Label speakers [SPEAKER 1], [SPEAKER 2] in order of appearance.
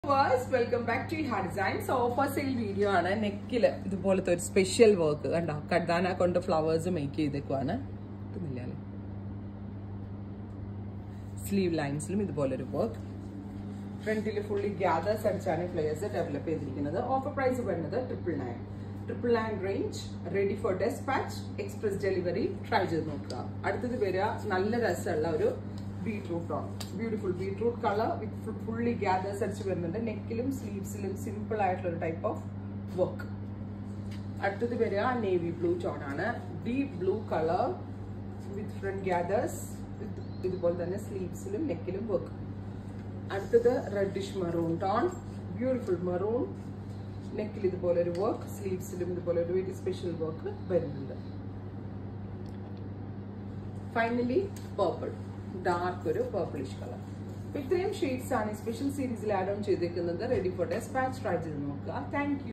[SPEAKER 1] welcome back to Ha Designs offer sale video ആണ് നെക്കില് ഇതുപോലത്തെ ഒരു സ്പെഷ്യൽ വർക്ക് കണ്ടോ കഡാന കൊണ്ട് ഫ്ലവേഴ്സ് മേക്ക് ചെയ്തേക്കുവാണ് കിട്ടുന്നില്ലല്ലേ സ്ലീവ് ലൈൻസിലും ഇതുപോലൊരു വർക്ക് ഫ്രണ്ടിൽ ഫുള്ളി ഗ്യാദേഴ്സ് അടിച്ചാണ് പ്ലേയേഴ്സ് ഡെവലപ്പ് ചെയ്തിരിക്കുന്നത് ഓഫർ പ്രൈസ് വരുന്നത് triple nine triple nine range ready for despatch express delivery try ചെയ്ത് നോക്കുക അടുത്തത് വരിക നല്ല രസമുള്ള ഒരു ബീട്രൂട്ട് ആണ് beautiful beetroot colour with fully gathers അടിച്ച് വരുന്നുണ്ട് നെക്കിലും സ്ലീവ്സിലും സിമ്പിൾ ആയിട്ടുള്ള ഒരു ടൈപ്പ് ഓഫ് വർക്ക് അടുത്തത് വരിക നേവി ബ്ലൂ ടോൺ ആണ് deep blue colour with front gathers ഇതുപോലെ തന്നെ സ്ലീവ്സിലും നെക്കിലും വർക്ക് അടുത്തത് reddish maroon tone beautiful maroon നെക്കിൽ ഇതുപോലെ ഒരു വർക്ക് സ്ലീവ്സിലും ഇതുപോലെ ഒരു വെരി സ്പെഷ്യൽ വർക്ക് വരുന്നുണ്ട് ഫൈനലി പേർപ്പിൾ ഡാർക്ക് ഒരു പേർപ്പിളിഷ് കളർ ഇത്രയും ഷെയ്ഡ്സ് ആണ് സ്പെഷ്യൽ സീരീസിൽ ആഡ് ഓൺ ചെയ്തേക്കുന്നത് റെഡി ഫോർ ഡെസ്പാച്ച് ട്രൈ ചെയ്ത് നോക്കുക താങ്ക്